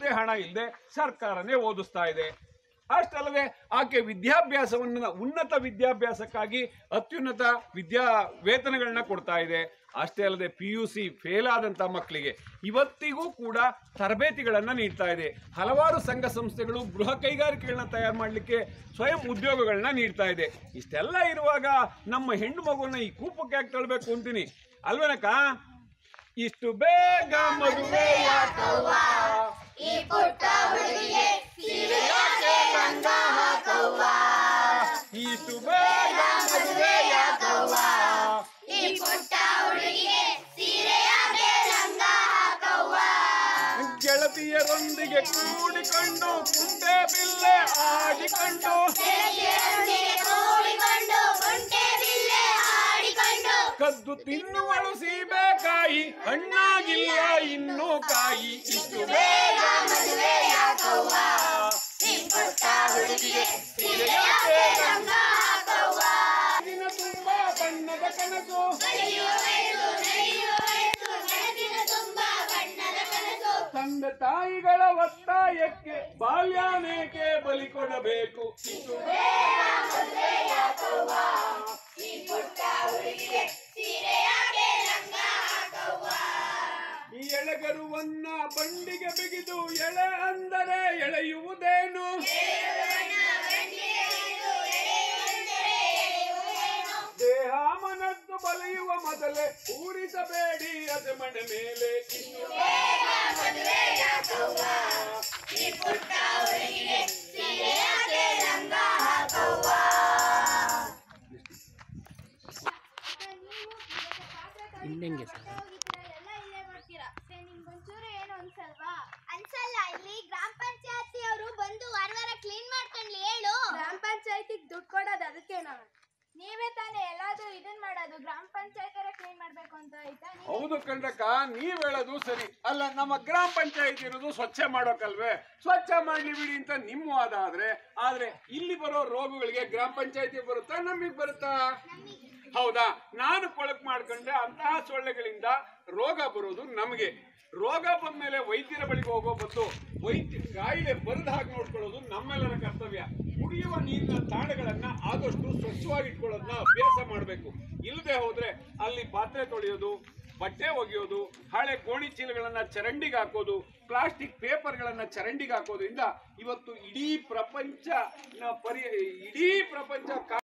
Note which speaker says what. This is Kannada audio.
Speaker 1: ಆಕೆ ಹಣ ಇಲ್ಲದೆ ಸರ್ಕಾರನೇ ಓದಿಸ್ತಾ ಇದೆ ಅಷ್ಟಲ್ಲದೆ ಆಕೆ ವಿದ್ಯಾಭ್ಯಾಸವನ್ನು ಉನ್ನತ ವಿದ್ಯಾಭ್ಯಾಸಕ್ಕಾಗಿ ಅತ್ಯುನ್ನತ ವಿದ್ಯಾ ವೇತನಗಳನ್ನ ಕೊಡ್ತಾ ಇದೆ ಅಷ್ಟೇ ಅಲ್ಲದೆ ಪಿ ಯು ಸಿ ಫೇಲ್ ಆದಂಥ ಮಕ್ಕಳಿಗೆ ಇವತ್ತಿಗೂ ಕೂಡ ತರಬೇತಿಗಳನ್ನು ನೀಡ್ತಾ ಇದೆ ಹಲವಾರು ಸಂಘ ಸಂಸ್ಥೆಗಳು ಗೃಹ ಕೈಗಾರಿಕೆಗಳನ್ನ ತಯಾರು ಮಾಡಲಿಕ್ಕೆ ಸ್ವಯಂ ಉದ್ಯೋಗಗಳನ್ನ ನೀಡ್ತಾ ಇದೆ ಇಷ್ಟೆಲ್ಲ ಇರುವಾಗ ನಮ್ಮ ಹೆಣ್ಣು ಮಗುವನ್ನ ಈ ಕೂಪಕ್ಕೆ ಯಾಕೆ ತಳ್ಬೇಕು ಅಂತೀನಿ ಅಲ್ವೇನಕ್ಕ ಇಷ್ಟು ಬೇಗ ಮದುವೆ ಯಾಕವ್ವ?
Speaker 2: ಈ ಪುಟ್ಟ ಹುಡುಗಿಗೆ ಸೀರೆ ಯಾಕೆ ಲಂಗ ಹಾಕವ್ವ
Speaker 1: ಇಷ್ಟು ಬೇಗ ಮದುವೆ ಯಾಕವ್ವ?
Speaker 2: ಈ ಪುಟ್ಟ ಹುಡುಗಿಗೆ ಸೀರೆ ಯಾಕೆ ಲಂಗ ಹಾಕವ್ವ
Speaker 1: ಗೆಳತಿಯರೊಂದಿಗೆ ಕೂಡಿಕೊಂಡು ಕುಂಟೆ ಬಿಲ್ಲೆ ಆಡಿಕೊಂಡು
Speaker 2: ಗೆಳತಿಯರೊಂದಿಗೆ ಕೂಡಿಕೊಂಡು ಕುಂಟೆ ಬಿಲ್ಲೆ ಆಡಿಕೊಂಡು
Speaker 1: ಕದ್ದು ತಿನ್ನುವಳು ಸೀಬೆಕಾಯಿ ಹಣ್ಣಾಗಿಲ್ಲ ಇನ್ನೂ ಕಾಯಿ ಇಷ್ಟು ಬೇಗ
Speaker 2: ಮದುವೆ ಯಾಕವ್ವ ಈ ಪುಟ್ಟ ಹುಡುಗಿಗೆ ಸೀರೆ ಯಾಕೆ ಲಂಗ ಹಾಕವ್ವ
Speaker 1: ದಿನ ತುಂಬಾ ಬಣ್ಣದ ಕನಸು
Speaker 2: ನಡೆಯುವ ವಯಸ್ಸು ನಡೆಯುವ ವಯಸ್ಸು ಬೆಳಕಿನ ತುಂಬ ಬಣ್ಣದ ಕನಸು
Speaker 1: ತಂದೆ ತಾಯಿಗಳ ಒತ್ತಾಯಕ್ಕೆ ಬಾಲ್ಯಾನೇಕೆ ಬಲಿ ಕೊಡಬೇಕು ಇಷ್ಟು
Speaker 2: ಮದುವೆ ಯಾಕವ್ವ ಈ ಪುಟ್ಟ ಹುಡುಗಿಗೆ ಸೀರೆ ಯಾಕೆ ಲಂಗ ಹಾಕವ್ವ
Speaker 1: ಈ ಎಳೆಗರುವನ್ನ ಬಂಡಿಗೆ ಬಿಗಿದು ಎಳೆ ಅಂದರೆ ಎಳೆಯುವುದೇನು ದೇಹ ಮನಸ್ಸು ಬಲಿಯುವ ಮೊದಲೇ ಊರಿಸಬೇಡಿ ಅದೆ ಮನೆ ಮೇಲೆ ಇನ್ನು
Speaker 2: ಮದುವೆ ಯಾಕವ್ವ ಈ ಪುಟ್ಟ ಹುಡುಗಿಗೆ ಸೀರೆ ಯಾಕೆ ಲಂಗ ಹಾಕವ್ವ
Speaker 3: ಹಿಂದೆಂಗೆ ಸರ್
Speaker 4: ಎಲ್ಲ ಇಲ್ಲೇ ಮಾಡ್ತೀರಾ ನಿಮ್ಗೊಂಚೂರು ಏನು ಅನ್ಸಲ್ವಾ ಅನ್ಸಲ್ಲ ಇಲ್ಲಿ ಗ್ರಾಮ ಪಂಚಾಯತಿ ಅವರು ಬಂದು ವಾರ ವಾರ ಕ್ಲೀನ್ ಮಾಡ್ಕೊಂಡ್ಲಿ ಹೇಳು ಗ್ರಾಮ ಪಂಚಾಯತಿಗೆ ದುಡ್ಡು ಕೊಡೋದು ಅದಕ್ಕೇನ ನೀವೇ ತಾನೇ ಎಲ್ಲಾದ್ರೂ ಇದನ್ ಮಾಡೋದು ಗ್ರಾಮ ಪಂಚಾಯತ್ ಕ್ಲೀನ್ ಮಾಡ್ಬೇಕು ಅಂತ ಆಯ್ತಾ ನೀವು
Speaker 1: ಹೌದು ಕಂಡಕ್ಕ ನೀವ್ ಹೇಳೋದು ಸರಿ ಅಲ್ಲ ನಮ್ಮ ಗ್ರಾಮ ಪಂಚಾಯತ್ ಇರೋದು ಸ್ವಚ್ಛ ಮಾಡೋಕಲ್ವೇ ಸ್ವಚ್ಛ ಮಾಡ್ಲಿ ಬಿಡಿ ಅಂತ ನಿಮ್ಮ ವಾದ ಆದ್ರೆ ಆದ್ರೆ ಇಲ್ಲಿ ಬರೋ ರೋಗಗಳಿಗೆ ಗ್ರಾಮ ಪಂಚಾಯತಿ ಬರುತ್ತಾ ನಮಗ್ ಬರುತ್ತಾ ಹೌದಾ ನಾನು ಕೊಳಕ್ ಮಾಡ್ಕೊಂಡ್ರೆ ಅಂತಹ ಸೊಳ್ಳೆಗಳಿಂದ ರೋಗ ಬರೋದು ನಮಗೆ ರೋಗ ಬಂದ್ಮೇಲೆ ವೈದ್ಯರ ಬಳಿಗೆ ಹೋಗೋ ಬದಲು ವೈದ್ಯ ಕಾಯಿಲೆ ಬರದ ಹಾಗೆ ನೋಡ್ಕೊಳ್ಳೋದು ನಮ್ಮೆಲ್ಲರ ಕರ್ತವ್ಯ ಕುಡಿಯುವ ನೀರಿನ ತಾಣಗಳನ್ನ ಆದಷ್ಟು ಸ್ವಚ್ಛವಾಗಿ ಇಟ್ಕೊಳ್ಳೋದನ್ನ ಅಭ್ಯಾಸ ಮಾಡಬೇಕು ಇಲ್ಲದೆ ಹೋದ್ರೆ ಅಲ್ಲಿ ಪಾತ್ರೆ ತೊಳೆಯೋದು ಬಟ್ಟೆ ಒಗೆಯೋದು ಹಳೆ ಗೋಣಿ ಚೀಲಗಳನ್ನ ಚರಂಡಿಗೆ ಹಾಕೋದು ಪ್ಲಾಸ್ಟಿಕ್ ಪೇಪರ್ಗಳನ್ನ ಚರಂಡಿಗೆ ಹಾಕೋದ್ರಿಂದ ಇವತ್ತು ಇಡೀ ಪ್ರಪಂಚ ಪರಿ ಇಡೀ ಪ್ರಪಂಚ